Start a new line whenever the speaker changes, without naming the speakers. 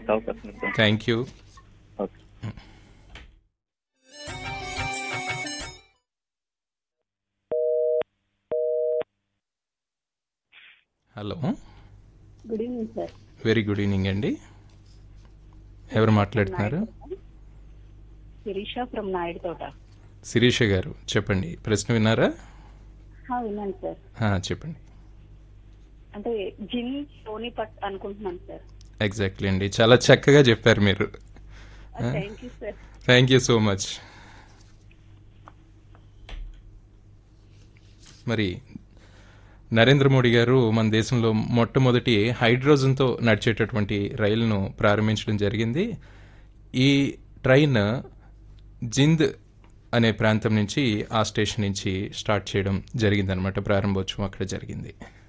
okay అవకాశం ఇస్తాను
thank you
okay
hello
good evening sir
very good evening అండి ఎవరు మాట్లాడుతున్నారు
శిరీష ఫ్రమ్ నాయుడు తోట
శిరీష గారు చెప్పండి ప్రశ్న విన్నారా
హా, విన్నాను సార్
ఆ, చెప్పండి
అంటే జిన్ సోనిపట్ అనుకుంటున్నాను సార్
ఎగ్జాక్ట్లీ అండి చాలా చక్కగా చెప్పారు మీరు
thank you sir
thank you so much మరి నరేంద్ర మోడీ గారు మన దేశంలో మొట్టమొదటి హైడ్రోజన్తో నడిచేటటువంటి రైలును ప్రారంభించడం జరిగింది ఈ ట్రైన్ జింద్ అనే ప్రాంతం నుంచి ఆ స్టేషన్ నుంచి స్టార్ట్ చేయడం జరిగిందనమాట ప్రారంభోత్సవం అక్కడ జరిగింది